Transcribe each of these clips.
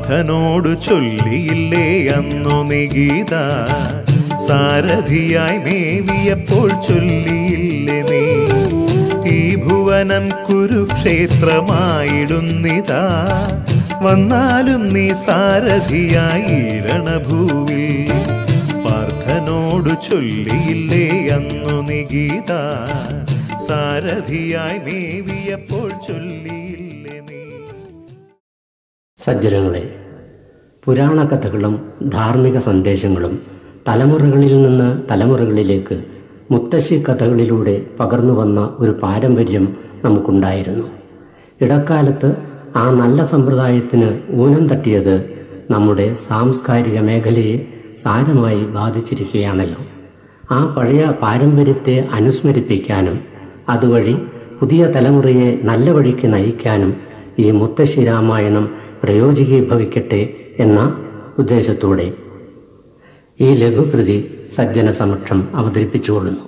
പാർത്ഥനോട് ചൊല്ലിയില്ലേ അന്നു നിഗീത സാരഥിയായി മേവിയപ്പോൾ ചൊല്ലിയില്ലേ നീ ഈ ഭുവനം കുരുക്ഷേത്രമായിടുന്നിതാ വന്നാലും നീ സാരഥിയായി രണഭൂവിൽ പാർത്ഥനോട് ചൊല്ലിയില്ലേ അന്നു നിഗീത സാരഥിയായി മേവിയപ്പോൾ ചൊല്ലിയില്ലേ നീ സജ്ജനങ്ങളെ പുരാണ കഥകളും ധാർമ്മിക സന്ദേശങ്ങളും തലമുറകളിൽ നിന്ന് തലമുറകളിലേക്ക് മുത്തശ്ശി കഥകളിലൂടെ പകർന്നു വന്ന ഒരു പാരമ്പര്യം നമുക്കുണ്ടായിരുന്നു ഇടക്കാലത്ത് ആ നല്ല സമ്പ്രദായത്തിന് ഊനം തട്ടിയത് നമ്മുടെ സാംസ്കാരിക മേഖലയെ സാരമായി ബാധിച്ചിരിക്കുകയാണല്ലോ ആ പഴയ പാരമ്പര്യത്തെ അനുസ്മരിപ്പിക്കാനും അതുവഴി പുതിയ തലമുറയെ നല്ല വഴിക്ക് നയിക്കാനും ഈ മുത്തശ്ശി രാമായണം പ്രയോജകീഭവിക്കട്ടെ എന്ന ഉദ്ദേശത്തോടെ ഈ ലഘുകൃതി സജ്ജന സമക്ഷം അവതരിപ്പിച്ചുകൊള്ളുന്നു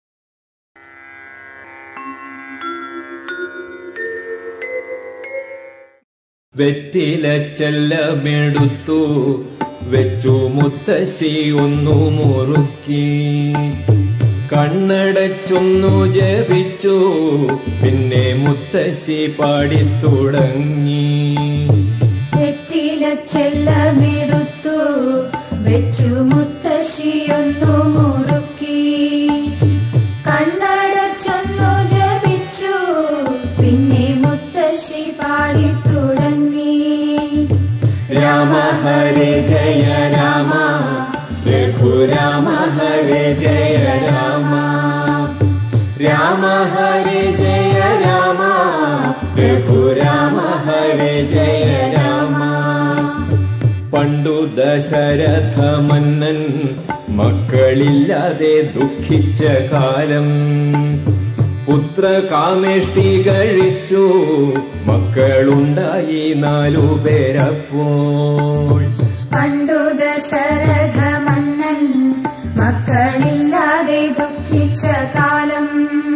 വെറ്റില ചെല്ലമെടുത്തു വെച്ചു മുത്തശ്ശി ഒന്നു മുറുക്കി കണ്ണടച്ചൊന്നു ജപിച്ചു പിന്നെ മുത്തശ്ശി പാടിത്തുടങ്ങി വെറ്റില ചെല്ലമെടുത്തു വെച്ചു മുത്തശ്ശിയൊന്നു മുറുക്കി കണ്ണടച്ചൊന്നു ജപിച്ചു പിന്നെ മുത്തശ്ശി പാടി തുടങ്ങി രാമ ഹരി ജയ രാമ രഘുരാമ ഹരി ജയ രാമ രാമ ഹരി ജയ രാമ രഘുരാമ ഹരി ജയ രാമ പണ്ടു ദശരഥ മന്നൻ മക്കളില്ലാതെ ദുഃഖിച്ച കാലം പുത്രകാമേഷ്ടി കഴിച്ചു മക്കളുണ്ടായി നാലു പേരപ്പോൾ പണ്ടു ദശരഥ മന്നൻ മക്കളില്ലാതെ ദുഃഖിച്ച കാലം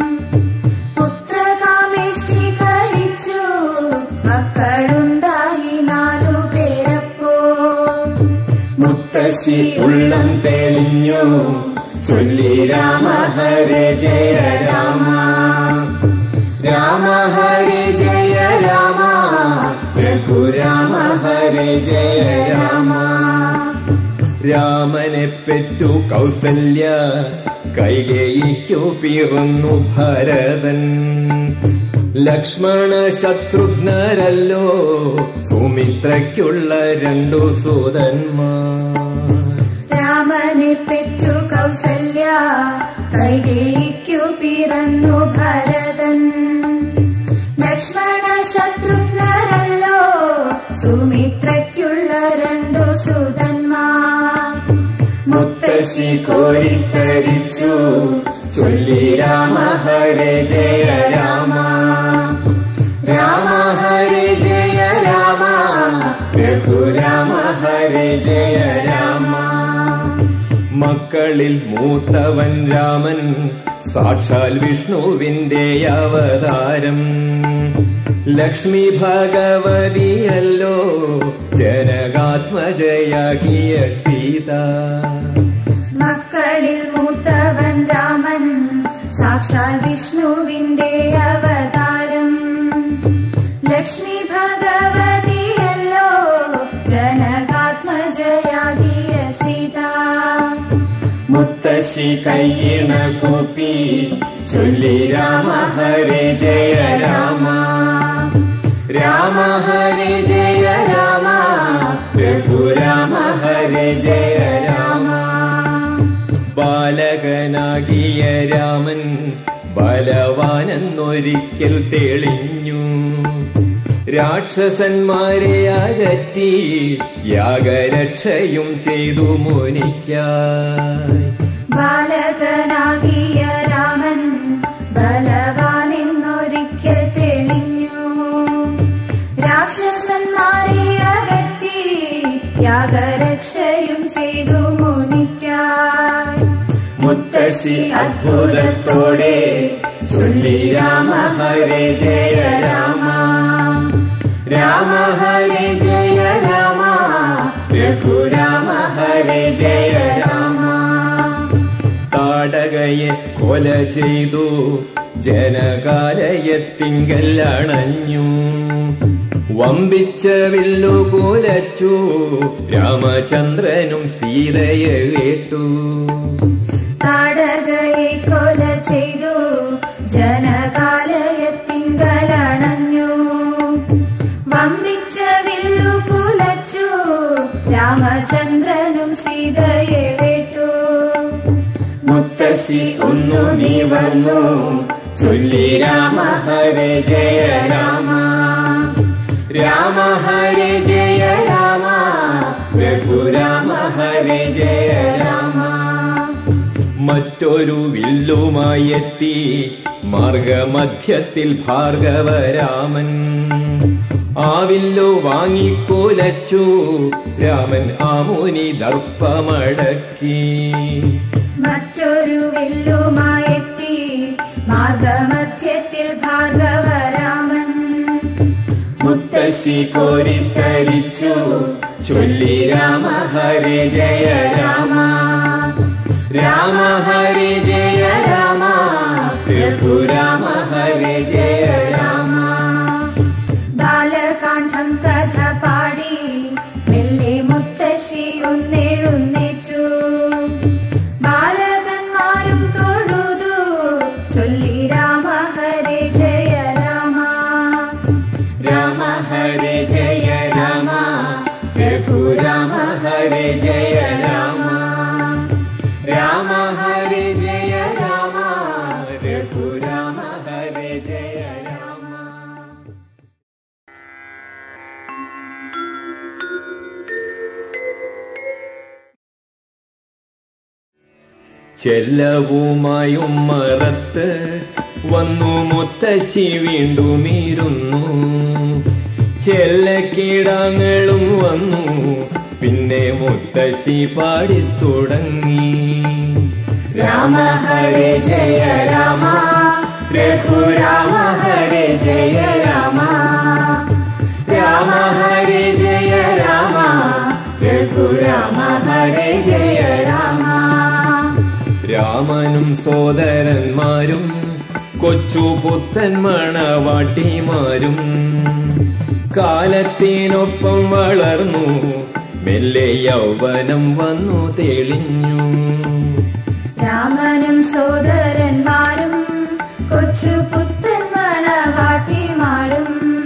പുത്രകാമേഷ്ടി കഴിച്ചു മക്കളുണ്ടായി നാലു പേരപ്പോ മുത്തശ്ശി ഉള്ളം തെളിഞ്ഞു ചൊല്ലി രാമ ഹര ജയ രാമ രാമ ഹര ജയ രാമ രഘുരാമ ഹര ജയ രാമ രാമനെ പെറ്റു കൗസല്യ കൈകേയിക്കു പിറന്നു ഭരതൻ ലക്ഷ്മണ ശത്രുഘ്നരല്ലോ സുമിത്രയ്ക്കുള്ള രണ്ടു സൂതന്മാർ രാമനെ പെറ്റു കൗസല്യ കൈകേയിക്കു പിറന്നു ഭരതൻ ലക്ഷ്മണ ശത്രുഘ്നരല്ലോ സുമിത്രയ്ക്കുള്ള രണ്ടു സുതന്മാർ മുത്തശ്ശി കോരിത്തരിച്ചു ചൊല്ലി രാമ ഹര ജയ രാമ രാമ ഹര ജയ രാമ രഘുരാമ ഹര ജയ രാമ മക്കളിൽ മൂത്തവൻ രാമൻ സാക്ഷാൽ വിഷ്ണുവിന്റെ അവതാരം ലക്ഷ്മി ഭഗവതിയല്ലോ ജനകാത്മജയാകിയ സീത മക്കളിൽ മൂത്തവൻ രാമൻ സാക്ഷാൽ വിഷ്ണുവിന്റെ അവതാരം ലക്ഷ്മി ഭഗവതിയല്ലോ ജനകാത്മജയാകിയ സീത മുത്തശ്ശി കയ്യിണ കൂപ്പി ചൊല്ലി രാമ ഹരേ ജയ രാമ രാമ ഹരേ ജയ രാമ രഘുരാമ ഹരേ ജയ രാമ ബാലകനാകിയ രാമൻ ബലവാനെന്നൊരിക്കൽ തെളിഞ്ഞു രാക്ഷസന്മാരെ അകറ്റി യാഗരക്ഷയും ചെയ്തു മുനിക്കായി ബാലകനാകിയ രാമൻ ബലവാനെന്നൊരിക്കൽ തെളിഞ്ഞു രാക്ഷസന്മാരെ അകറ്റി യാഗരക്ഷയും ചെയ്തു മുനിക്കായി മുത്തശ്ശി അത്ഭുതത്തോടെ ചൊല്ലി രാമ ഹരേ ജയ രാമ രാമ ഹരേ ജയ രാമ രഘുരാമ ഹരേ ജയ രാമ താടകയെ കൊല ചെയ്തു ജനകാലയത്തിങ്കൽ അണഞ്ഞു വമ്പിച്ച വില്ലു കുലച്ചു രാമചന്ദ്രനും സീതയെ കേട്ടു താടകയെ കൊല ചെയ്തു ജനകാലയത്തിങ്കലണഞ്ഞു വമ്പിച്ച വില്ലു കുലച്ചു രാമചന്ദ്രനും സീതയെ വിട്ടു മുത്തശ്ശി ഒന്നു നീ വന്നു ചൊല്ലി രാമ ഹരേ ജയ രാമ രാമ ഹരേ ജയ രാമ രഘുരാമ ഹരേ ജയ രാമ മറ്റൊരു വില്ലുമായി എത്തി മാർഗമധ്യത്തിൽ ഭാർഗവരാമൻ ആ വില്ലു വാങ്ങിക്കൊലച്ചു രാമൻ ആ മുനി ദർപ്പമടക്കി മറ്റൊരു വില്ലുമായെത്തി മാർഗമധ്യത്തിൽ ഭാർഗവരാമൻ മുത്തശ്ശി കോരിത്തരിച്ചു ചൊല്ലി രാമ ഹരേ ജയ രാമ രാമ ഹരേ ജയ രാമ രഘുരാമ ഹരേ ജയ രാമ ബാലകാന്ഡം കഥ പാടി മെല്ലെ മുത്തശ്ശി ഒന്നെഴുന്നേറ്റു ബാലകന്മാരും തൊഴുതു ചൊല്ലി രാമ ഹരേ ജയ രാമ രാമ ഹരേ ജയ രാമ രഘുരാമ ഹരേ ജയ രാമ രാമ ഹരേ ജയ രാമ രഘുരാമ ഹരേ ജയ രാമ ചെല്ലവുമായും മറത്ത് വന്നു മുത്തശ്ശി വീണ്ടും ഇരുന്നു ചെല്ലക്കീടാങ്ങളും വന്നു പിന്നെ മുത്തശ്ശി പാടിത്തുടങ്ങി രാമ ഹരേ ജയ രാമ രഘുരാമ ഹരേ ജയ രാമ രാമ ഹരേ ജയ രാമ രഘുരാമ ഹരേ ജയ രാമ രാമനും സോദരന്മാരും കൊച്ചു പുത്തൻ മണവാട്ടിമാരും കാലത്തിനൊപ്പം വളർന്നു മെല്ലെ യൗവനം വന്നു തെളിഞ്ഞു രാമനും സോദരന്മാരും കൊച്ചു പുത്തൻ മണവാട്ടിമാരും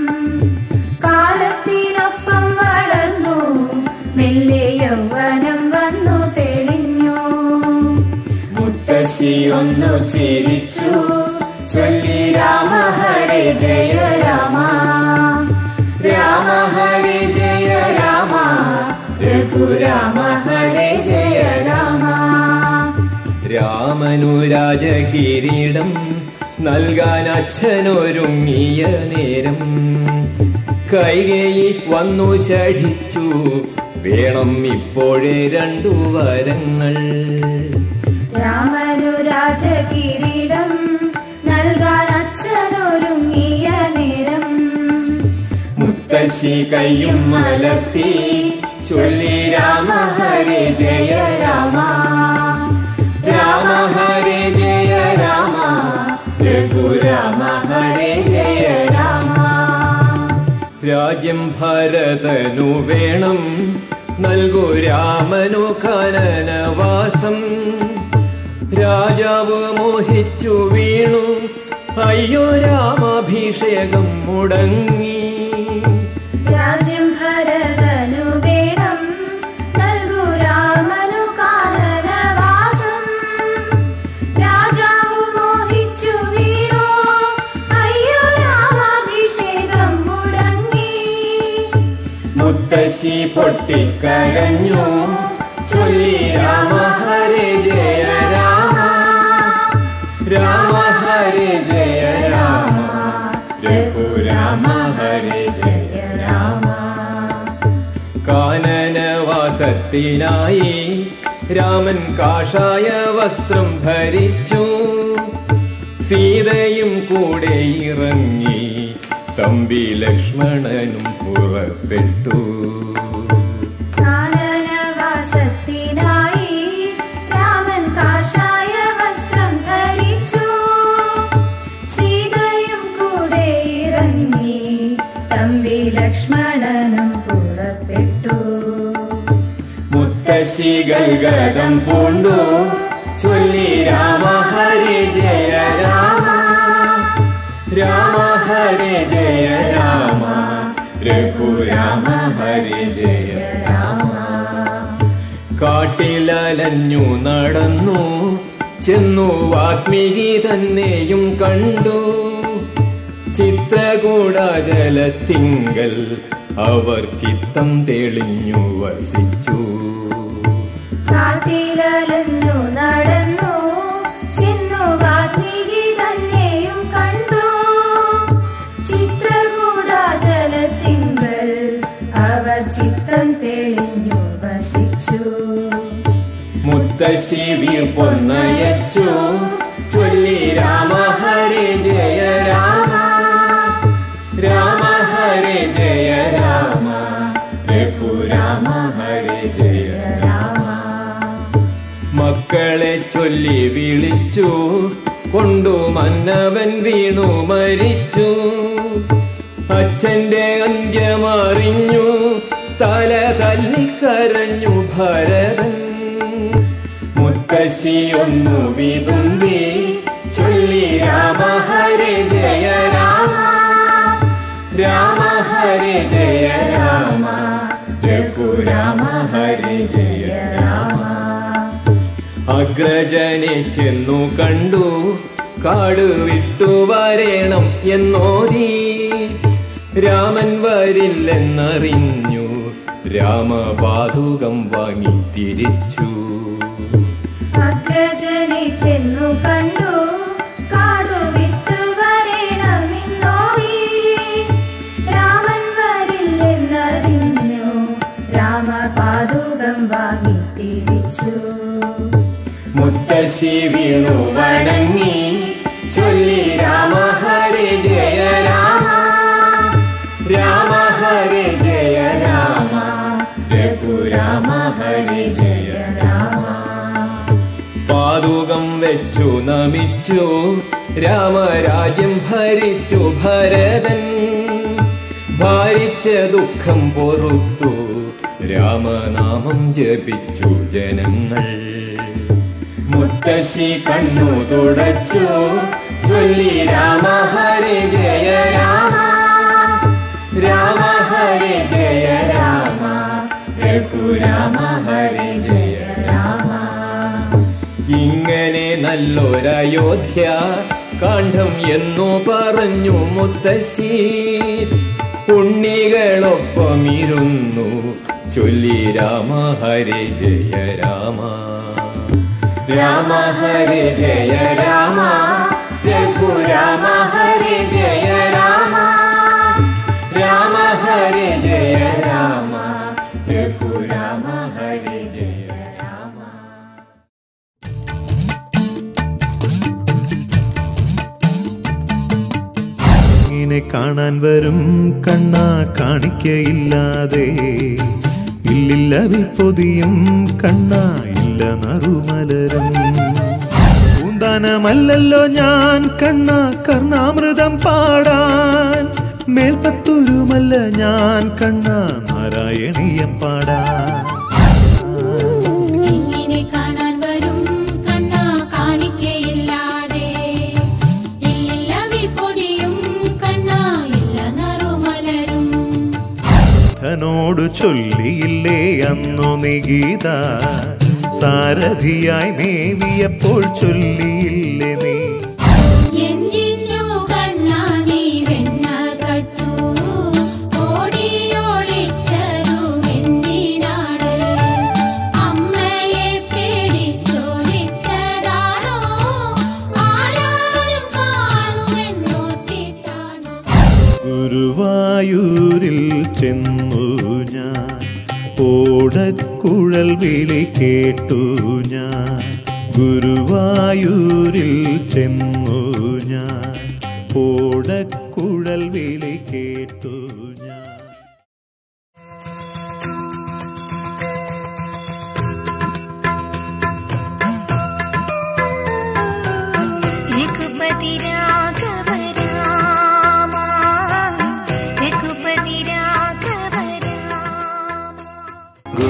കാലത്തിനൊപ്പം വളർന്നു മെല്ലെ യൗവനം വന്നു തെളിഞ്ഞു മുത്തശ്ശി ഒന്നു ചിരിച്ചു ചൊല്ലി രാമ ഹരേ ജയ രാമ രാമ ഹരേ ജയ രാമ രഘുരാമ ഹരേ ജയ രാമ രാമനു രാജകിരീടം നൽകാൻ അച്ഛനൊരുങ്ങിയ നേരം കൈകേയി വന്നു ശഠിച്ചു വേണം ഇപ്പോഴേ രണ്ടു വരങ്ങൾ രാമനു രാജകിരീടം നൽകാൻ അച്ഛനൊരുങ്ങിയ നേരം മുത്തശ്ശി കയ്യും മലർത്തി ചൊല്ലി രാമ ഹരേ ജയ രാമ രാമ ഹരേ ജയ രാമ രഘുരാമ ഹരേ ജയ രാമ രാജ്യം ഭരതനു വേണം നൽകൂ രാമനു കാനനവാസം രാജാവ് മോഹിച്ചു വീണു അയ്യോ രാമാഭിഷേകം മുടങ്ങി രാജ്യം ഭരതനു വേണം നൽകു രാമനു കാനനവാസം രാജാവു മോഹിച്ചു വീണു അയ്യോ രാമാഭിഷേകം മുടങ്ങി മുത്തശ്ശി പൊട്ടിക്കരഞ്ഞു ചൊല്ലി രാമ ഹരേ ജയ രാമ രാമ ഹരേ ജയ രാമ രഘുരാമ ഹരേ ജയ രാമ കാനനവാസത്തിനായി രാമൻ കാഷായ വസ്ത്രം ധരിച്ചു സീതയും കൂടെ ഇറങ്ങി തമ്പി ലക്ഷ്മണനും പുറപ്പെട്ടു ഇറങ്ങി തമ്പി ലക്ഷ്മണനും പുറപ്പെട്ടു മുത്തശ്ശികൾ ഗതം പൂണ്ടു ചൊല്ലി രാമ ഹരി ജയ രാമ രാമ ഹരി ജയ രാമ രഘുരാമ ഹരി ജയ രാമ കാട്ടിലലഞ്ഞു നടന്നു ചെന്നു വാത്മീകി തന്നെയും കണ്ടു ചിത്രകൂടാജലത്തിങ്കൽ അവർ ചിത്തം തെളിഞ്ഞു വസിച്ചു കാട്ടിലലഞ്ഞു നടന്നു ചെന്നു വാത്മീകി തന്നെയും കണ്ടു ചിത്രകൂടാചലത്തിങ്കൽ അവർ ചിത്തം തെളിഞ്ഞു വസിച്ചു മുത്തശ്ശി വീർപ്പൊന്നയച്ചു ചൊല്ലി രാമ ഹരി ജയ രാമ രാമ ഹരി ജയ രാമ രഘുരാമ ഹരി ജയ രാമ മക്കളെ ചൊല്ലി വിളിച്ചു കൊണ്ടു മന്നവൻ വീണു മരിച്ചു അച്ഛന്റെ അന്ത്യമറിഞ്ഞു തല തല്ലിക്കരഞ്ഞു ഭരതൻ മുത്തശ്ശി ഒന്നു വിതുമ്പി ചൊല്ലി രാമ ഹരി ജയ രാമ രാമ ഹരി ജയ രാമ രഘുരാമ ഹരി ജയ രാമ അഗ്രജനെ ചെന്നു കണ്ടു കാട് വിട്ടു വരേണം എന്നോതി രാമൻ വരില്ലെന്നറിഞ്ഞു രാമപാതുകം വാങ്ങി തിരിച്ചു അഗ്രജനെ ചെന്നു കണ്ടു കാടു വിട്ടു വരണമെന്നോയി രാമൻ വരില്ലെന്നറിഞ്ഞു രാമപാതുകം വാങ്ങി തിരിച്ചു മുത്തശ്ശി വീണു വണങ്ങി ചൊല്ലി രാമ ഹരി ജയ രാമ രാമ ഹരി ജയ രാമ രഘുരാമ ഹരി ജയ രാമ പാതുകം വെച്ചു നമിച്ചു രാമരാജ്യം ഭരിച്ചു ഭരതൻ ഭാരിച്ച ദുഃഖം പൊറുത്തു രാമനാമം ജപിച്ചു ജനങ്ങൾ മുത്തശ്ശി കണ്ണു തുടച്ചു ചൊല്ലി രാമ ഹരി ജയ രാമ രാമ ഹരി ജയ രാമ രഘുരാമ ഹരി ജയ രാമ ഇങ്ങനെ നല്ലൊരയോധ്യ കാണ്ഡം എന്നു പറഞ്ഞു മുത്തശ്ശി ഉണ്ണികളൊപ്പമിരുന്നു ചൊല്ലി രാമ ഹരി ജയ രാമ രാമ ഹരി ജയ രാമ രഘുരാമ ഹരി ജയ രാമ രാമ ഹരി ജയ രാമ രഘുരാമ ഹരി ജയ രാമ ഇങ്ങനെ കാണാൻ വരും കണ്ണാ കാണിക്കയില്ലാതെ ഇല്ലില്ല വിൽപ്പൊതിയും കണ്ണാ ഇല്ല നറുമലരും പൂന്താനമല്ലല്ലോ ഞാൻ കണ്ണാ കർണാമൃതം പാടാൻ മേൽപ്പത്തുരുമല്ല ഞാൻ കണ്ണാ നാരായണീയം പാടാൻ ഇങ്ങനെ കാണാൻ വരും കണ്ണാ കാണിക്കയില്ലാതെ ഇല്ലില്ല വിൽപ്പൊതിയും കണ്ണാ ഇല്ല നറുമലരും ധനോട് ചൊല്ലിയില്ലേ അന്നു നിഗീത സാരഥിയായി മേവിയപ്പോൾ ചൊല്ലിയില്ലേ നീ എന്തിനു കണ്ണാ നീ വെണ്ണ കട്ടു ഓടിയോളിച്ചതും എന്തിനാണ് അമ്മയെ പേടിച്ചോളിച്ചതാണോ ആരാരും കാണുമെന്നോർത്തിട്ടാണോ ഗുരുവായൂരിൽ ചെന്നു ഞാൻ ഓടക്കുഴൽ വിളി കേട്ടു ഞാൻ ഗുരുവായൂരിൽ ചെന്നു ഞാൻ ഓടക്കുഴൽ വിളി കേട്ടു ഞാൻ रघुपति राघव रामा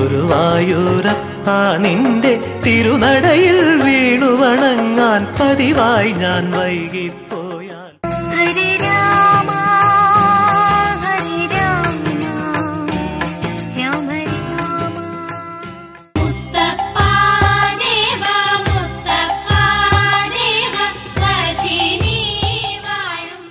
ഗുരുവായൂരപ്പ നിന്റെ തിരുനടയിൽ വീണു വണങ്ങാൻ പതിവായി ഞാൻ വൈകിപ്പോയാൽ ഹരേ രാമ ഹരേ രാമ രാമ രാമ മുത്തപ്പാ ദേവ മുത്തപ്പാ ദേവ പറശ്ശിനി വാഴും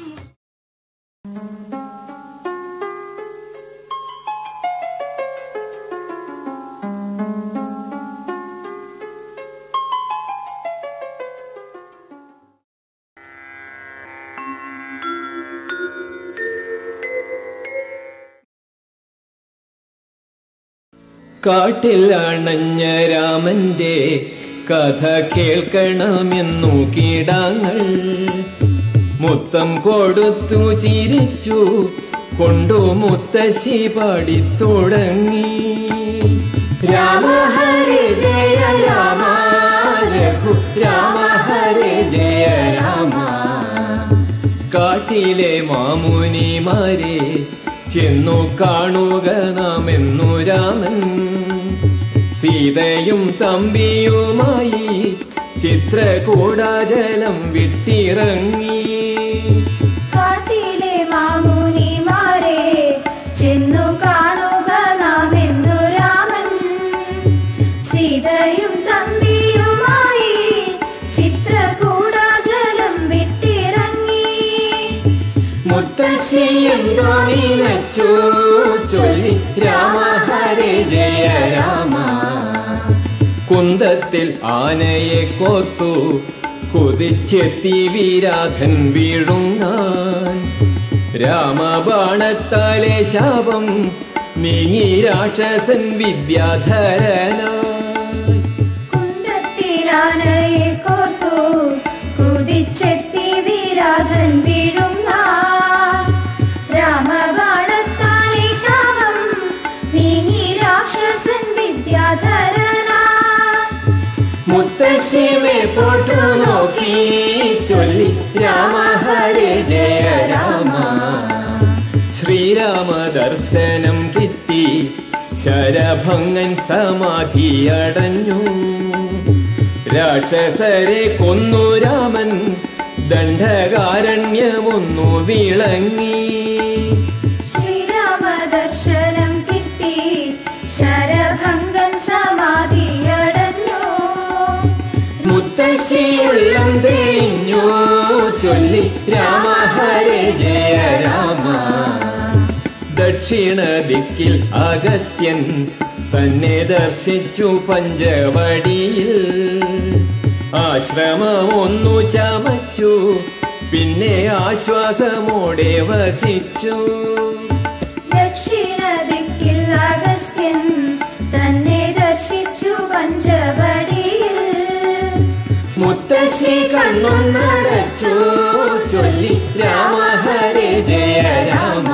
കാട്ടിൽ അണഞ്ഞ രാമന്റെ കഥ കേൾക്കണമെന്നു കീടാങ്ങൾ മുത്തം കൊടുത്തു ചിരിച്ചു കൊണ്ടു മുത്തശ്ശി പാടിത്തുടങ്ങി രാമ ഹരി ജയ രാമ രഘു രാമ ഹരി ജയ രാമ കാട്ടിലെ മാമുനിമാരെ ചെന്നു കാണുക നാം എന്നു രാമൻ സീതയും തമ്പിയുമായി ചിത്രകൂടാചലം വിട്ടിറങ്ങി കാട്ടിലെ മാമുനിമാരെ ചെന്നു കാണുക നാം എന്നു രാമൻ സീതയും തമ്പിയുമായി ചിത്രകൂടാചലം വിട്ടിറങ്ങി മുത്തശ്ശി എന്തോ നിനച്ചു ചൊല്ലി രാമ ഹരേ ജയ രാമ കുന്തത്തിൽ ആനയെ കോർത്തു കുതിച്ചെത്തി വീരാധൻ വീഴുങ്ങാൻ രാമബാണത്താലെ ശാപം നീങ്ങി രാക്ഷസൻ വിദ്യാധരനായി കുന്തത്തിലാനയെ കോർത്തു കുതിച്ചെത്തി വീരാധൻ വീഴുങ്ങ രാമബാണത്താലെ ശാപം നീങ്ങി രാക്ഷസൻ വിദ്യാധരനാ മുത്തശ്ശിമെ പോട്ടു നോക്കി ചൊല്ലി രാമ ഹരേ ജയ രാമ ശ്രീരാമ ദർശനം കിട്ടി ശരഭങ്ങൻ സമാധി അടഞ്ഞു രാക്ഷസരെ കൊന്നു രാമൻ ദണ്ഡകാരണ്യമൊന്നു വിളങ്ങി ശ്രീരാമ ദർശനം കിട്ടി ശരഭംഗൻ സമാധിയടഞ്ഞു മുത്തശ്ശിയുള്ളം തെളിഞ്ഞു ചൊല്ലി രാമ ഹരേ ജയ രാമ ദക്ഷിണ ദിക്കിൽ അഗസ്ത്യൻ തന്നെ ദർശിച്ചു പഞ്ചവടിയിൽ ആശ്രമമൊന്നു ചമച്ചു പിന്നെ ആശ്വാസമോടെ വസിച്ചു ദക്ഷിണ ദിക്കിൽ അഗസ്ത്യൻ തന്നെ ദർശിച്ചു പഞ്ചവടിയിൽ മുത്തശ്ശി കണ്ണൊന്നടച്ചു ചൊല്ലി രാമ ഹരേ ജയ രാമ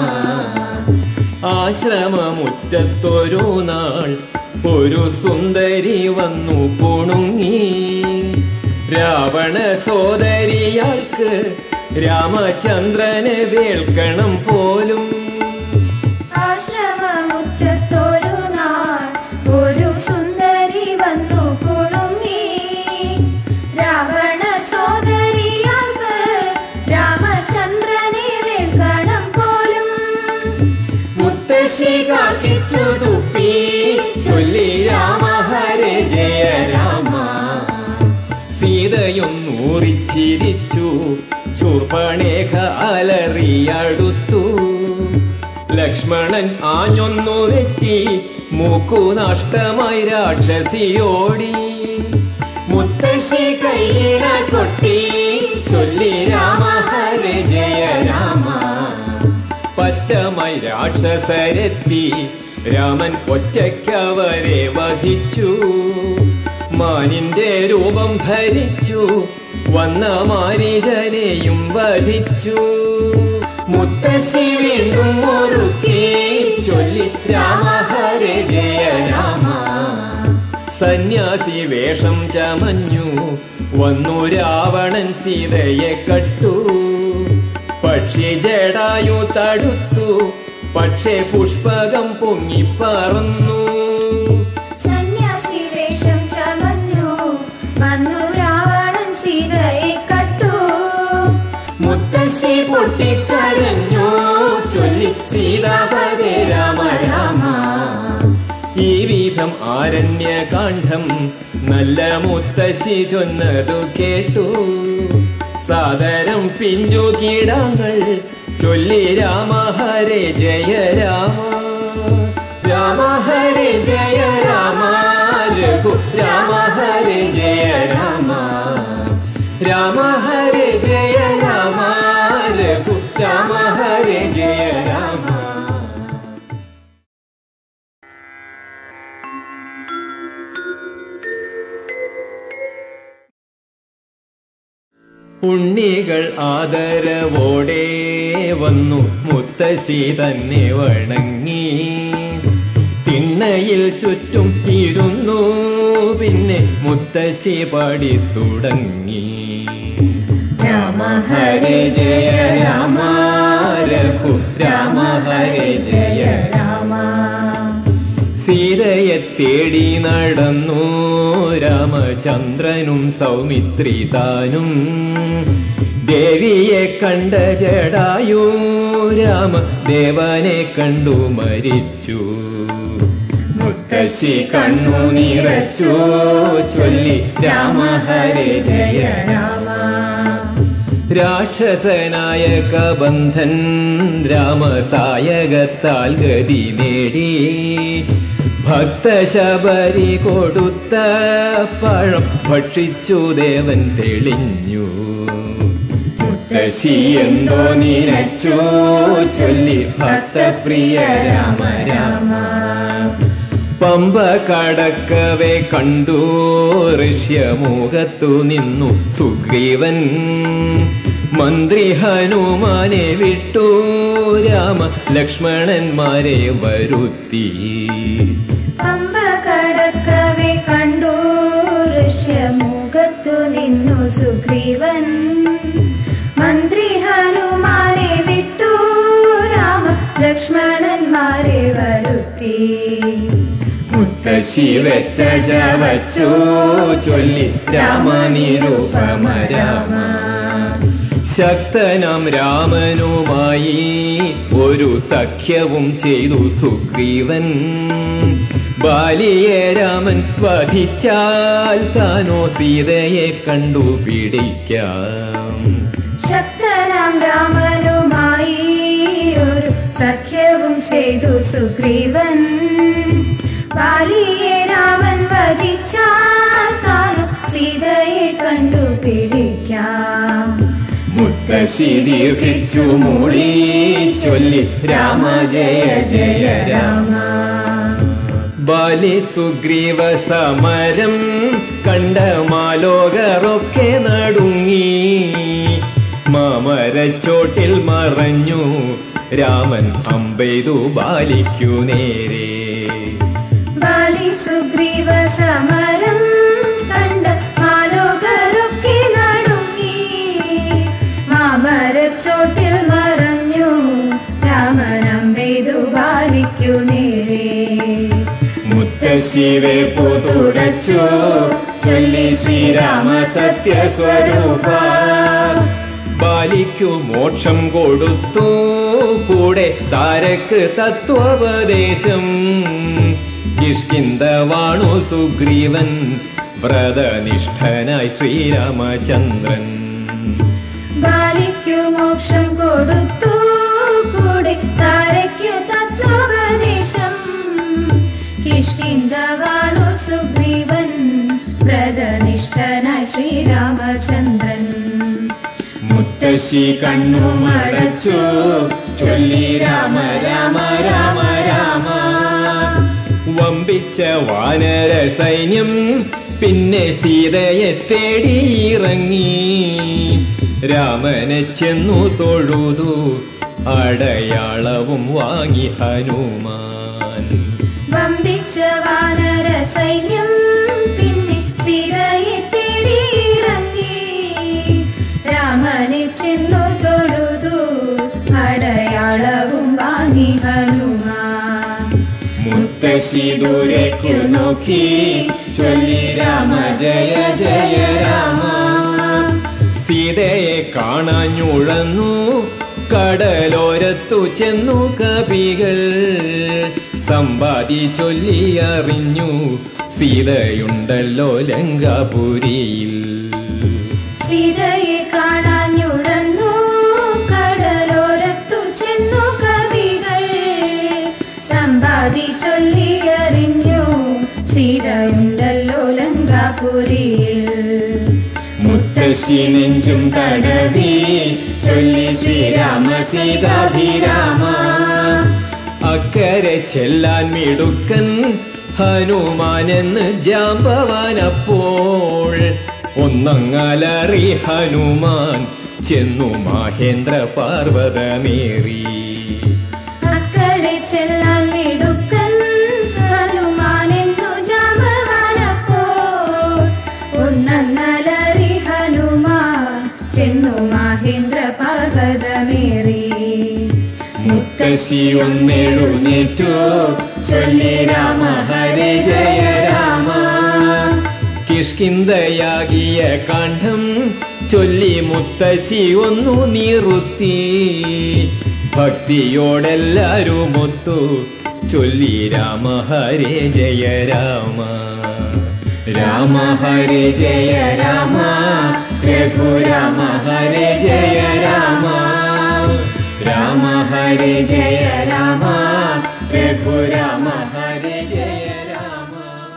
ആശ്രമമുറ്റത്തൊരു നാൾ ഒരു സുന്ദരി വന്നു കുണുങ്ങി രാവണ സോദരിയാൾക്ക് രാമചന്ദ്രനെ വേൾക്കണം പോലും ആശ്രമമുറ്റത്തൊരു നാൾ ഒരു സുന്ദരി വന്നു കുളുങ്ങി രാവണ സോദരിയാൾക്ക് രാമചന്ദ്രനെ വേൽക്കണം പോലും മുത്തശ്ശി കാക്കിച്ചു തുപ്പി ചൊല്ലി രാമ ഹരേ ജയ രാമ സീതയൊന്നൂറിച്ചിരിച്ചു ചൂർപ്പണേഖ അലറിയടുത്തു ലക്ഷ്മണൻ ആഞ്ഞൊന്നു വെട്ടി മൂക്കു നഷ്ടമായി രാക്ഷസിയോടി മുത്തശ്ശി കൈയിട കൊട്ടി ചൊല്ലി രാമ ഹരേ ജയ രാമ പറ്റമായി രാക്ഷസരെത്തി രാമൻ ഒറ്റയ്ക്കവരെ വധിച്ചു മാനിന്റെ രൂപം ധരിച്ചു വന്ന മാരീജനെയും വധിച്ചു മുത്തശ്ശി വീണ്ടും മുറുക്കി ചൊല്ലി രാമ ഹരേ ജയ രാമ സന്യാസി വേഷം ചമഞ്ഞു വന്നു രാവണൻ സീതയെ കട്ടു പക്ഷി ജടായു തടുത്തു പക്ഷേ പുഷ്പകം പൊങ്ങിപ്പറന്നു മുത്തശ്ശി പൊട്ടിക്കരഞ്ഞു ചൊല്ലി സീതാപതേ രാമ രാമ ഈ വിധം ആരണ്യകാന്ഡം നല്ല മുത്തശ്ശി ചൊന്നതു കേട്ടു സാദരം പിഞ്ചു കീടങ്ങൾ ചൊല്ലി രാമ ഹരേ ജയ രാമ രാമ ഹരേ ജയ രാമ രഘു രാമ ഹരേ ജയ രാമ രാമ ഹരേ ജയ രാമ രഘു രാമ ഹരേ ജയ രാമ ഉണ്ണികൾ ആദരവോടെ വന്നു മുത്തശ്ശി തന്നെ വണങ്ങി തിണ്ണയിൽ ചുറ്റും ഇരുന്നു പിന്നെ മുത്തശ്ശി പാടി തുടങ്ങി രാമ ഹരേ ജയ രാമ രഘു രാമ ഹരേ ജയ രാമ സീതയെ തേടി നടന്നു രാമചന്ദ്രനും സൗമിത്രി താനും ദേവിയെ കണ്ട ജടായു രാമ ദേവനെ കണ്ടു മരിച്ചു മുത്തശ്ശി കണ്ണു നിറച്ചു ചൊല്ലി രാമ ഹരേ ജയ രാമ രാക്ഷസനായ കബന്ധൻ രാമസായകത്താൽ ഗതി നേടി ഭക്തശബരി കൊടുത്ത പഴം ഭക്ഷിച്ചു ദേവൻ തെളിഞ്ഞു മുത്തശ്ശി എന്തോ നിനച്ചു ചൊല്ലി ഭക്തപ്രിയ രാമ രാമ പമ്പ കടക്കവെ കണ്ടു ഋഷ്യമൂകത്തു നിന്നു സുഗ്രീവൻ മന്ത്രി ഹനുമാനെ വിട്ടു രാമ ലക്ഷ്മണന്മാരെ വരുത്തി പമ്പ കടക്കവെ കണ്ടു ഋഷ്യമുഖത്തു നിന്നു സുഗ്രീവൻ മന്ത്രി ഹനുമാനെ വിട്ടു രാമ ലക്ഷ്മണന്മാരെ വരുത്തി മുത്തശ്ശി വെറ്റ ജവച്ചു ചൊല്ലി രാമനിരൂപമ രാമ ശക്തനാം രാമനുമായി ഒരു സഖ്യവും ചെയ്തു സുഗ്രീവൻ ബാലിയെ രാമൻ വധിച്ചാൽ താനോ സീതയെ കണ്ടുപിടിക്കാം ശക്തനാം രാമനുമായി ഒരു സഖ്യവും ചെയ്തു സുഗ്രീവൻ ബാലിയെ രാമൻ വധിച്ചാൽ താനു സീതയെ കണ്ടുപിടിക്കാം മുത്തശ്ശി ദീർഘിച്ചു മൂളി ചൊല്ലി രാമ ജയ ജയ രാമ ബാലി സുഗ്രീവ സമരം കണ്ട മാലോകറൊക്കെ നടുങ്ങി മാമരച്ചോട്ടിൽ മറഞ്ഞു രാമൻ അമ്പെയ്തു ബാലിക്കു നേരെ ബാലി സുഗ്രീവ സമരം കണ്ട മാലോകരൊക്കെ നടുങ്ങി മാമരച്ചോട്ടിൽ മറഞ്ഞു രാമനമ്പെയ്തു ബാലിക്കു നേരെ മുത്തശ്ശിവെ പുതുടച്ചു ചൊല്ലി ശ്രീരാമ സത്യസ്വരൂപ ബാലിക്കു മോക്ഷം കൊടുത്തു കൂടെ താരക്ക് തത്വോപദേശം കിഷ്കിന്ദവാണു സുഗ്രീവൻ വ്രതനിഷ്ഠനായി ശ്രീരാമചന്ദ്രൻ ബാലിക്കു മോക്ഷം കൊടുത്തു കൂടെ താരയ്ക്കു തത്വോപദേശം കിഷ്കിന്ദവാണു സുഗ്രീവൻ വ്രതനിഷ്ഠനായി ശ്രീരാമചന്ദ്രൻ മുത്തശ്ശി കണ്ണു മടച്ചു ചൊല്ലി രാമ രാമ രാമ രാമ വമ്പിച്ച വാനര സൈന്യം പിന്നെ സീതയെ തേടി ഇറങ്ങി രാമനെ ചെന്നു തൊഴുതു അടയാളവും വാങ്ങി ഹനുമാൻ വമ്പിച്ച വാനര സൈന്യം പിന്നെ സീതയെ തേടിയിറങ്ങി രാമനെ ചെന്നു തൊഴുതു അടയാളവും വാങ്ങി ഹനുമാൻ മുത്തശ്ശി ദൂരേക്കു നോക്കി ചൊല്ലി രാമ ജയ ജയ രാമ സീതയെ കാണാഞ്ഞുഴന്നു കടലോരത്തു ചെന്നു കവികൾ സമ്പാദി ചൊല്ലിയറിഞ്ഞു സീതയുണ്ടല്ലോ ലങ്കാപുരിയിൽ സീതയെ കാണാഞ്ഞുഴന്നു കടലോരത്തു ചെന്നു കവികൾ സമ്പാദി ചൊല്ലിയറിഞ്ഞു സീതയുണ്ടല്ലോ ലങ്കാപുരിയിൽ മുത്തശ്ശി നെഞ്ചും തടവി ചൊല്ലി ശ്രീരാമ സീതാഭിരാമ അക്കരെ ചെല്ലാൻ മിടുക്കൻ ഹനുമാനെന്ന് ജാമ്പവാനപ്പോൾ ഒന്നങ്ങലറി ഹനുമാൻ ചെന്നു മഹേന്ദ്ര പാർവതമേറി അക്കരെ ചെല്ലാൻ മിടുക്കൻ ഹനുമാനെന്നു ജാമ്പവാനപ്പോ ഒന്നങ്ങലറി ഹനുമാൻ ചെന്നു മഹേന്ദ്ര പർവ്വതമേറി മുത്തശ്ശി ഒന്നെഴുന്നേറ്റു ചൊല്ലി രാമ ഹരേ ജയ രാമ കിഷ്കിന്തയാകിയ കണ്ഠം ചൊല്ലി മുത്തശ്ശി ഒന്നു നിറുത്തി ഭക്തിയോടെല്ലാരും ഒത്തു ചൊല്ലി രാമ ഹരേ ജയ രാമ രാമ ഹരേ ജയ രാമ രഘുരാമ ഹരേ ജയ രാമ രാമ ഹരേ ജയ രാമ രഘുരാമ ഹരേ ജയ രാമ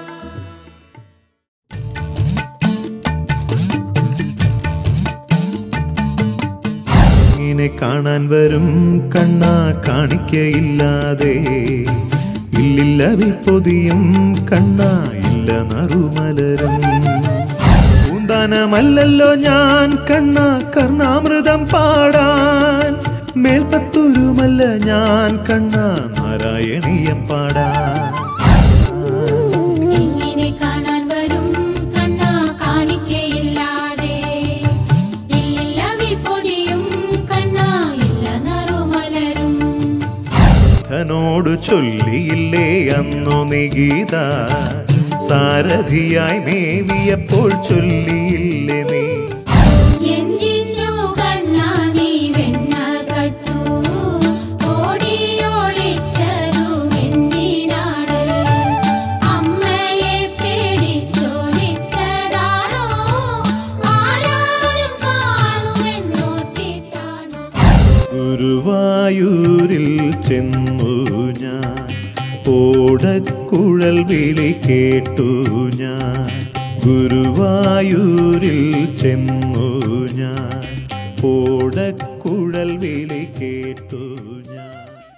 ഇങ്ങനെ കാണാൻ വരും കണ്ണാ കാണിക്കയില്ലാതെ ഇല്ലില്ല വിപ്പൊതിയും കണ്ണാ ഇല്ല നറുമലരും പൂന്താനമല്ലല്ലോ ഞാൻ കണ്ണാ കർണാമൃതം പാടാൻ മേൽപ്പത്തൂരുമല്ല ഞാൻ കണ്ണാ നാരായണീയം പാടാൻ ഇങ്ങനെ കാണാൻ വരും കണ്ണാ കാണിക്കയില്ലാതെ ഇല്ലില്ല വിൽപ്പൊതിയും കണ്ണാ ഇല്ല നറുമലരും ധനോട് ചൊല്ലിയില്ലേ അന്നു നിഗീത സാരഥിയായി മേവിയപ്പോൾ ചൊല്ലിയില്ലേ നീ എന്തിനു കണ്ണാ നീ വെണ്ണ കട്ടു ഓടിയോളിച്ചതും എന്തിനാണ് അമ്മയെ പേടിച്ചോടിച്ചതാണോ ആരാരും കാണുമെന്നോർത്തിട്ടാണോ ഗുരുവായൂരിൽ ചെന്നു ഞാൻ ഓടക്കുഴൽ വിളി കേട്ടു ഞാൻ ഗുരുവായൂരിൽ ചെന്നു ഞാൻ ഓടക്കുഴൽ വിളി കേട്ടു ഞാൻ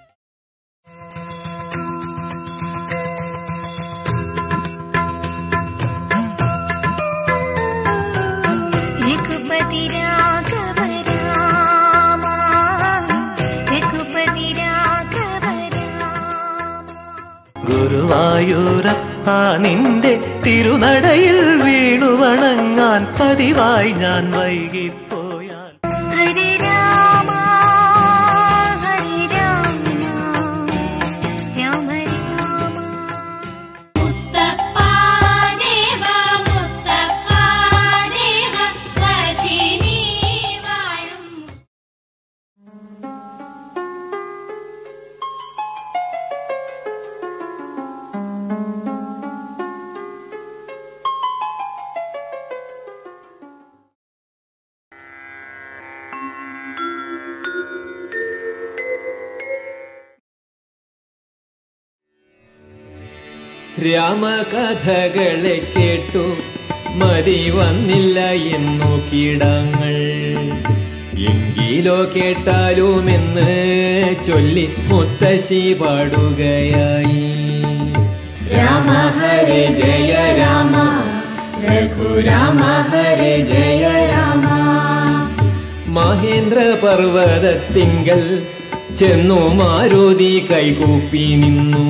രഘുപതി രാഘവ രാമ രഘുപതി രാഘവ രാമ ഗുരുവായൂരപ്പ നിന്റെ തിരുനടയിൽ വീണു വണങ്ങാൻ പതിവായി ഞാൻ വൈകിപ്പോയാൽ ഹരി രാമ ഹരി രാമ രാമ രാമ മുത്തപ്പാ ദേവ മുത്തപ്പാ ദേവ പറശ്ശിനി വാഴും രാമകഥകളെ കേട്ടു മതി വന്നില്ല എന്നു കീടങ്ങൾ എങ്കിലോ കേട്ടാലുമെന്ന് ചൊല്ലി മുത്തശ്ശി പാടുകയായി രാമ ഹരേ ജയ രാമ രഘുരാമ ഹരേ ജയ രാമ മഹേന്ദ്ര പർവ്വതത്തിങ്കൽ ചെന്നു മാരുതി കൈകൂപ്പി നിന്നു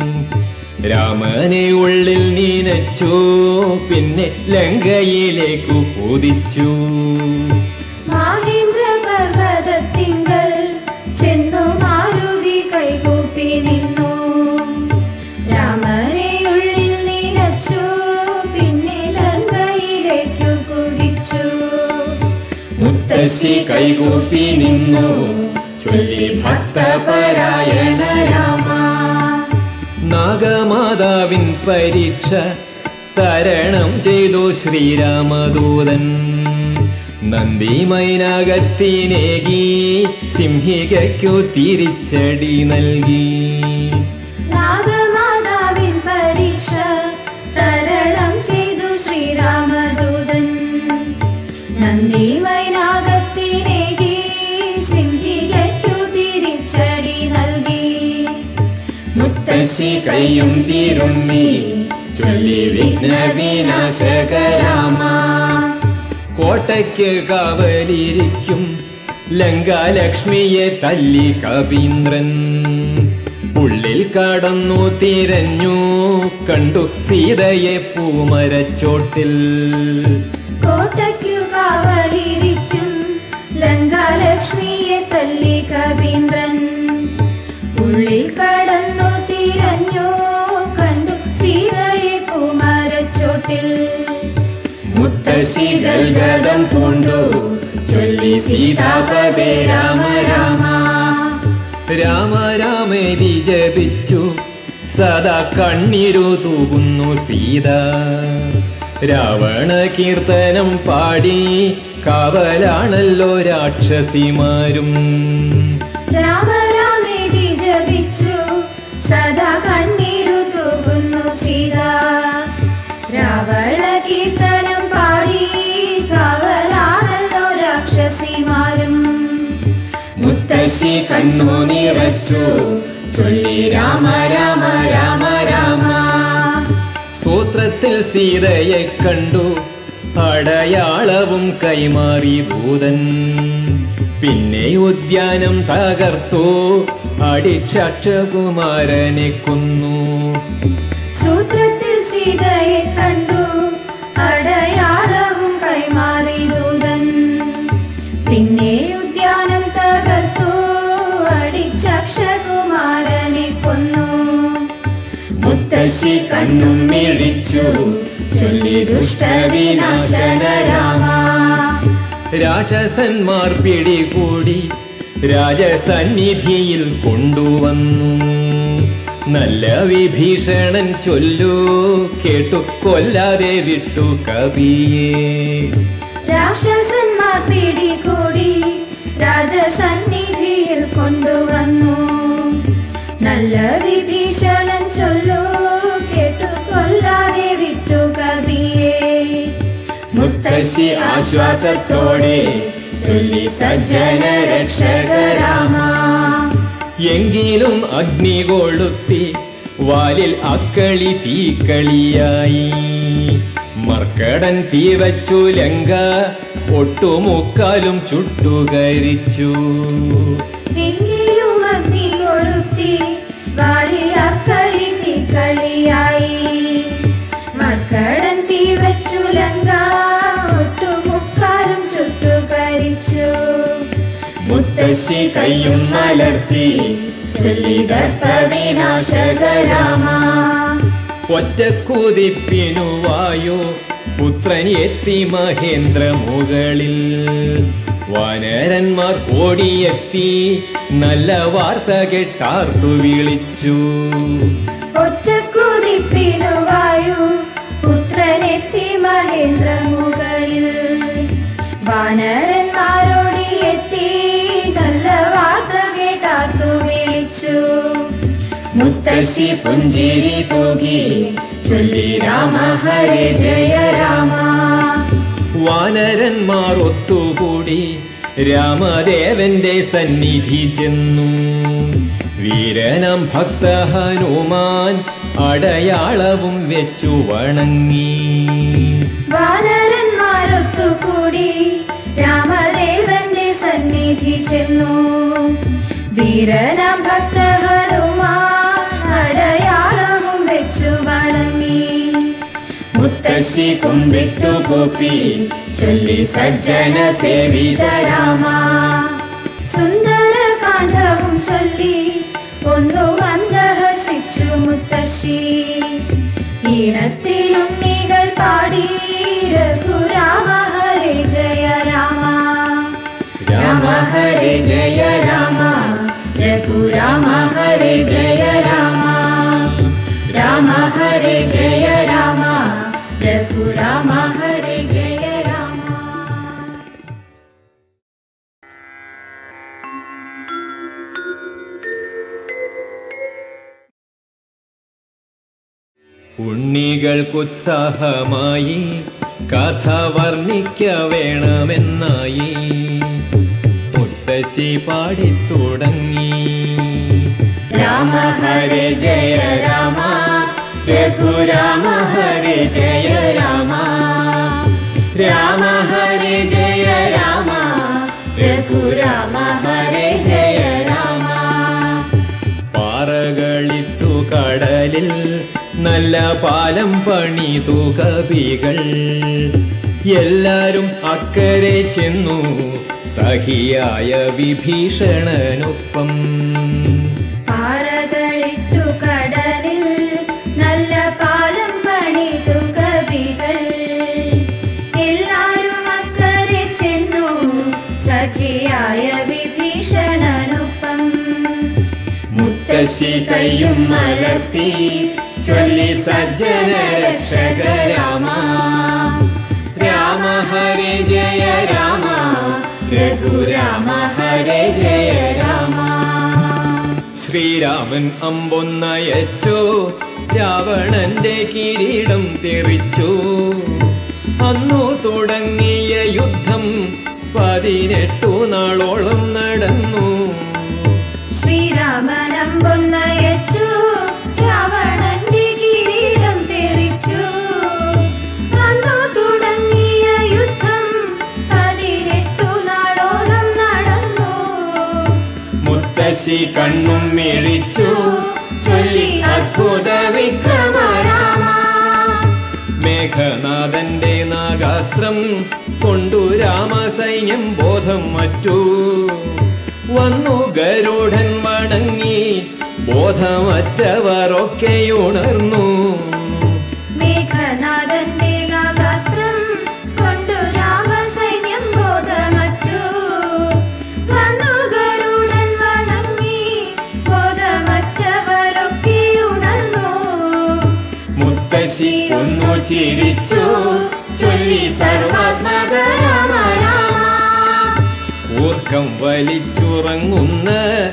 രാമനെ ഉള്ളിൽ നീനച്ചു പിന്നെ ലങ്കയിലേക്കു കുതിച്ചു മാഹേന്ദ്ര പർവ്വതത്തിങ്കൽ ചെന്നു മാരുതി കൈകൂപ്പി നിന്നു രാമനെ ഉള്ളിൽ നിലച്ചു പിന്നെ ലങ്കയിലേക്കു കുതിച്ചു മുത്തശ്ശി കൈകൂപ്പി നിന്നു ചൊല്ലി ഭക്തപരായണ രാമ നാഗമാതാവിൻ പരീക്ഷ തരണം ചെയ്തു ശ്രീരാമദൂതൻ നന്ദി മൈനാകത്തിനേകി സിംഹികയ്ക്കു തിരിച്ചടി നൽകി നാഗമാതാവിൻ പരീക്ഷ തരണം ചെയ്തു ശ്രീരാമദൂതൻ നന്ദി മൈനാകത്തിനേകി സിംഹികയ്ക്കു തിരിച്ചടി നൽകി മുത്തശ്ശി കൈയും തിരുമ്മി ചൊല്ലി വിഘ്നവിനാശകരാമ കോട്ടയ്ക്ക് കാവലിരിക്കും ലങ്കാലക്ഷ്മിയെ തല്ലി കവീന്ദ്രൻ ഉള്ളിൽ കടന്നു തിരഞ്ഞു കണ്ടു സീതയെ പൂമരച്ചോട്ടിൽ കോട്ടയ്ക്കു കാവലിരിക്കും ലങ്കാലക്ഷ്മിയെ തല്ലി കവീന്ദ്രൻ ഉള്ളിൽ കടന്നു തിരഞ്ഞു കണ്ടു സീതയെ പൂമരച്ചോട്ടിൽ മുത്തശ്ശി ഗൽഗതം പൂണ്ടു ചൊല്ലി സീതാപതേ രാമ രാമ രാമ രാമേരി ജപിച്ചു സദാ കണ്ണീരു തൂകുന്നു സീത രാവണ കീർത്തനം പാടി കാവലാണല്ലോ രാക്ഷസിമാരും രാമ രാമേതി ജപിച്ചു സദാ കണ്ണീരു തൂകുന്നു സീത രാവണ കീർത്തനം പാടി കാവലാണല്ലോ രാക്ഷസിമാരും മുത്തശ്ശി കണ്ണു നിറച്ചു ചൊല്ലി രാമ രാമ രാമ രാമ സൂത്രത്തിൽ സീതയെ കണ്ടു അടയാളവും കൈമാറി ദൂതൻ പിന്നെ ഉദ്യാനം തകർത്തു അടിക്ഷകുമാരനെ കൊന്നു സൂത്രത്തിൽ സീതയെ കണ്ടു അടയാളവും കൈമാറി ദൂതൻ പിന്നെ ഉദ്യാനം തകർത്തു അടിച്ചക്ഷകുമാരനെ കൊന്നു മുത്തശ്ശി കണ്ണും മിഴിച്ചു ചൊല്ലി ദുഷ്ടവിനാശന രാമ രാക്ഷസന്മാർ പിടികൂടി രാജസന്നിധിയിൽ കൊണ്ടുവന്നു നല്ല വിഭീഷണൻ ചൊല്ലു കേട്ടു കൊല്ലാതെ വിട്ടു കവിയെ രാക്ഷസന്മാർ പിടികൂടി രാജസന്നിധിയിൽ കൊണ്ടുവന്നു നല്ല വിഭീഷണൻ ചൊല്ലു കേട്ടു കൊല്ലാതെ വിട്ടു കവിയെ മുത്തശ്ശി ആശ്വാസത്തോടെ ചൊല്ലി സജ്ജന രക്ഷക രാമ എങ്കിലും അഗ്നി കൊളുത്തി വാലിൽ അക്കളി തീക്കളിയായി മർക്കടൻ തീ വച്ചു ലങ്ക ഒട്ടുമുക്കാലും ചുട്ടുകരിച്ചു എങ്കിലും അഗ്നി കൊളുത്തി വാലിൽ അക്കളി തീക്കളിയായി മർക്കടൻ തീ വെച്ചു ലങ്ക ഒട്ടുമുക്കാലും ചുട്ടുകരിച്ചു മുത്തശ്ശി കൈയും മലർത്തി ചൊല്ലി ദർപ്പവിനാശക രാമ ഒറ്റക്കുതിപ്പിനു വായു പുത്രൻ എത്തി മഹേന്ദ്ര മുകളിൽ വാനരന്മാർ ഓടിയെത്തി നല്ല വാർത്ത കെട്ടാർത്തു വിളിച്ചു ഒറ്റക്കുതിപ്പിനു വായു പുത്രനെത്തി മഹേന്ദ്ര മുകളിൽ വാനരന്മാരോടി എത്തി നല്ല വാർത്ത കേട്ടാർത്തു വിളിച്ചു മുത്തശ്ശി പുഞ്ചിരി തൂകി ചൊല്ലി രാമ ഹരേ ജയ രാമ വാനരന്മാർ ഒത്തുകൂടി രാമദേവന്റെ സന്നിധി ചെന്നു വീരനം ഭക്ത ഹനുമാൻ അടയാളവും വെച്ചു വണങ്ങി വാനരന്മാരൊത്തുകൂടി രാമദേവന്റെ സന്നിധി ചെന്നു വീരനാം ഭക്ത ഹനുമാൻ അടയാളവും വെച്ചു വണങ്ങി മുത്തശ്ശി കുമ്പിട്ടു കൂപ്പി ചൊല്ലി സജ്ജന സേവിത രാമ സുന്ദര കാണ്ഡവും ചൊല്ലി ഒന്നു മന്ദഹസിച്ചു മുത്തശ്ശി ഈണത്തിലുണ്ണികൾ പാടി രഘുരാമ ഹരേ ജയ രാമ ഹരേ ജയ രാമ രഘുരാമ ഹരേ ജയ രാമ രാമ ഹരേ ജയ രാമ രഘുരാമ ഹരേ ജയ രാമ ഉണ്ണികൾക്കുത്സാഹമായി കഥ വർണ്ണിക്ക വേണമെന്നായി മുത്തശ്ശി പാടിത്തുടങ്ങി രാമ ഹരേ ജയ രാമ രഘുരാമ ഹരേ ജയ രാമ രാമ ഹരേ ജയ രാമ രഘുരാമ ഹരേ ജയ രാമ പാറകളിട്ടു കടലിൽ നല്ല പാലം പണിതു കവികൾ എല്ലാരും അക്കരെ ചെന്നു സഖിയായ വിഭീഷണനൊപ്പം പാറകളിട്ടു കടലിൽ നല്ല പാലം പണിതു കവികൾ എല്ലാരും അക്കരെ ചെന്നു സഖിയായ വിഭീഷണനൊപ്പം മുത്തശ്ശി കയ്യും മലർത്തി ചൊല്ലി സജ്ജന രക്ഷക രാമ രാമ ഹരേ ജയ രാമ രഘുരാമ ഹരേ ജയ രാമ ശ്രീരാമൻ അമ്പൊന്നയച്ചോ രാവണന്റെ കിരീടം തെറിച്ചു അന്നു തുടങ്ങിയ യുദ്ധം പതിനെട്ടു നാളോളം നടന്നു ശ്രീരാമനമ്പൊന്നയച്ചു രാവണന്റെ കിരീടം തെറിച്ചു അന്നു തുടങ്ങിയ യുദ്ധം പതിനെട്ടു നാളോളം നടന്നു മുത്തശ്ശി കണ്ണും മിഴിച്ചു ചൊല്ലി അദ്ഭുത വിക്രമ രാമ മേഘനാഥന്റെ നാഗാസ്ത്രം കൊണ്ടു രാമസൈന്യം ബോധം മറ്റു വന്നു ഗരുഡൻ വണങ്ങി ബോധമറ്റവരൊക്കെ ഉണർന്നു മേഘനാഥന്റെ നാഗാസ്ത്രം കൊണ്ടു രാമസൈന്യം ബോധമറ്റു വന്നു ഗരുഡൻ വണങ്ങി ബോധമറ്റവരൊക്കെ ഉണർന്നു മുത്തശ്ശി ഒന്നു ചിരിച്ചു ചൊല്ലി സർവാത്മക രാമ രാമ ഊർക്കം വലിച്ചുറങ്ങുന്ന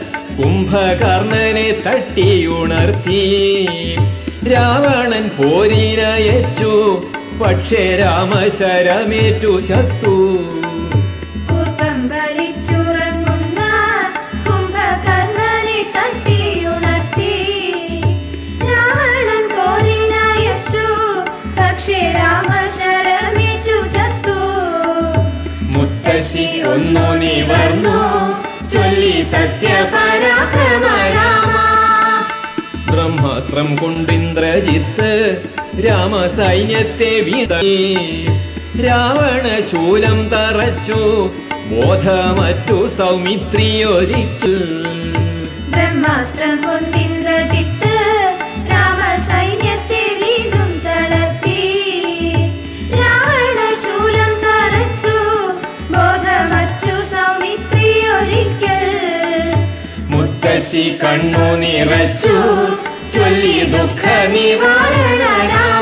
കുംഭകർണനെ തട്ടിയുണർത്തി രാവണൻ പോരിനയച്ചു പക്ഷേ രാമശരമേറ്റു ചത്തു കൂർക്കം വലിച്ചുറങ്ങുന്ന കുംഭകർണനെ തട്ടിയുണർത്തി രാവണൻ പോരിനയച്ചു പക്ഷേ രാമശരമേറ്റു ചത്തു മുത്തശ്ശി ഒന്നു നിവർന്നു ചൊല്ലി സത്യപരാക്രമ രാമ ബ്രഹ്മാസ്ത്രം കൊണ്ടിന്ദ്രജിത്ത് രാമസൈന്യത്തെ വീതി രാവണ ശൂലം തറച്ചു ബോധമറ്റു സൗമിത്രിയൊരിക്കൽ ബ്രഹ്മാസ്ത്രം കൊണ്ടിന്ദ്രജിത്ത് രാമസൈന്യത്തെ വീണ്ടും തളർത്തി രാവണ ശൂലം തറച്ചു ബോധമറ്റു സൗമിത്രി ഒരിക്കൽ മുത്തശ്ശി കണ്ണു നിറച്ചു ചൊല്ലി ദുഃഖ നിവാരണ രാമ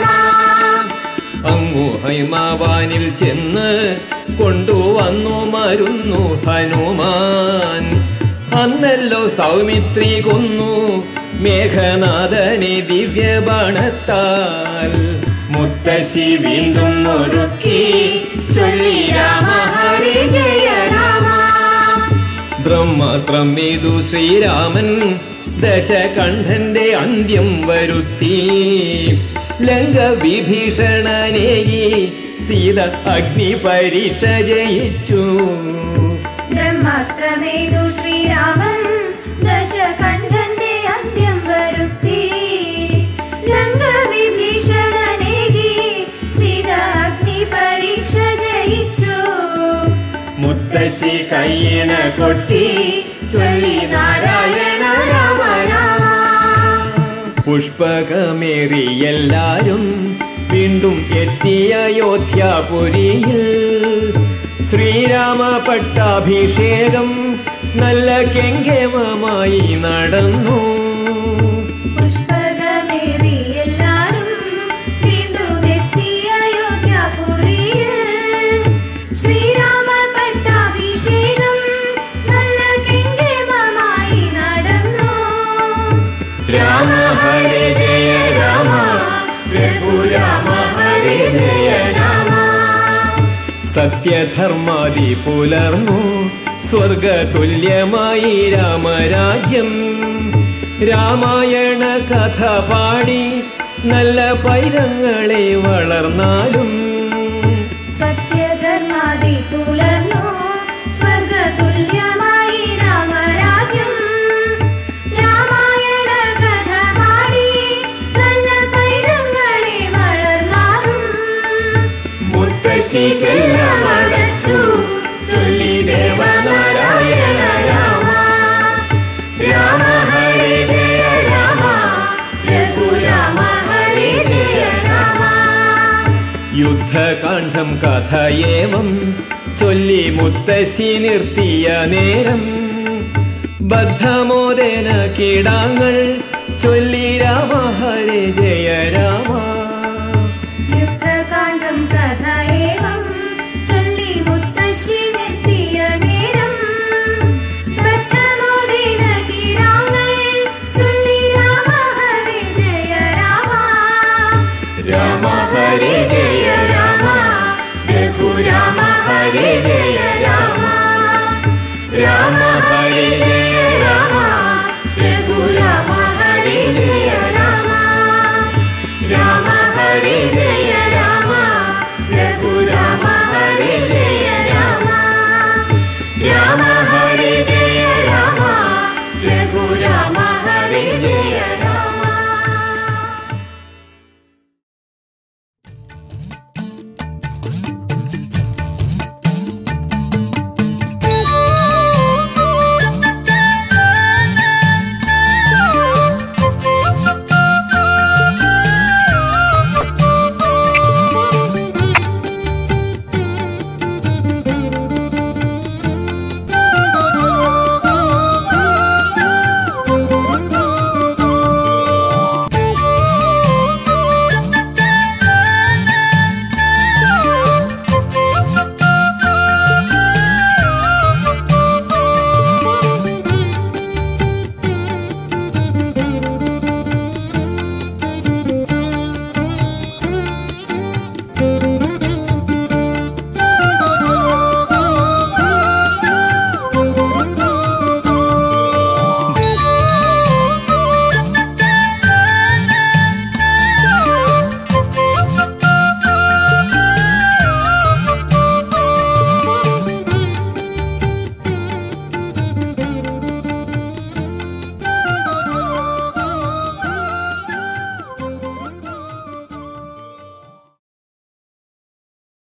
അങ്ങു ഹൈമാവാനിൽ ചെന്ന് കൊണ്ടുവന്നു മരുന്നു ഹനുമാൻ അന്നല്ലോ സൗമിത്രി കൊന്നു മേഘനാഥനെ ദിവ്യബാണത്താൽ മുത്തശ്ശി വീണ്ടും ഒരുക്കി ചൊല്ലി രാമ ഹരേ ജയ രാമ ബ്രഹ്മാസ്ത്രം ചെയ്തു ശ്രീരാമൻ ദശകണ്ഠന്റെ അന്ത്യം വരുത്തി ലങ്ക വിഭീഷണനെയി സീത അഗ്നി പരീക്ഷ ജയിച്ചു ബ്രഹ്മാസ്ത്രമേതു ശ്രീരാമൻ ദശകണ്ഠന്റെ അന്ത്യം വരുത്തി ലങ്കവിഭീഷണനേകി സീത അഗ്നി പരീക്ഷ ജയിച്ചു മുത്തശ്ശി കയ്യണ കൊട്ടി ചൊല്ലി നാരായണ രാമ രാമ പുഷ്പകമേറി എല്ലാരും വീണ്ടും എത്തിയ അയോധ്യാപുരിയിൽ ശ്രീരാമ പട്ടാഭിഷേകം നല്ല കെങ്കേമമായി നടന്നു പുഷ്പകമേറി എല്ലാരും വീണ്ടും എത്തി അയോധ്യാപുരിയിൽ ശ്രീരാമ പട്ടാഭിഷേകം നല്ല കെങ്കേമമായി നടന്നു രാമ ഹരേ ജയ രാമ രഘുരാമ ഹരേ ജയ രാമ സത്യധർമാദി പുലർന്നു സ്വർഗതുല്യമായി രാമരാജ്യം രാമായണ കഥ പാടി നല്ല പൈതങ്ങളെ വളർന്നാലും സത്യധർമാദി പുലർന്നു സ്വർഗതുല്യമായി രാമരാജ്യം രാമായണ കഥ പാടി നല്ല പൈതങ്ങളെ വളർന്നാലും മുത്തശ്ശി ചെല്ലമടച്ചു ചൊല്ലി ദേവനാരായണ രാമ രാമ ഹരേ ജയ രാമ രഘുരാമ ഹരേ ജയ രാമ യുദ്ധകാന്ഡം കഥയേവം ചൊല്ലി മുത്തശ്ശി നിർത്തിയ നേരം ബദ്ധമോദേന കീടാങ്ങൾ ചൊല്ലി രാമ ഹരേ ജയ രാമ യുദ്ധകാന്ഡം കഥ ഏവം ചൊല്ലി മുത്തശ്ശി നിർത്തിയ നേരം ബദ്ധമോദേന കീടാങ്ങൾ ചൊല്ലി രാമ ഹരേ ജയ രാമ രാമ ഹരേ ജയ രാമ രഘുരാമ ഹരേ ജയ രാമ രാമ ഹരേ ജയ രാമ രഘുരാമ ഹരേ ജയ രാമ രാമ ഹരേ ജയ രാമ രഘുരാമ ഹരേ ജയ രാമ രാമ ഹരേ ജയ രാമ രഘുരാമ ഹരേ ജയ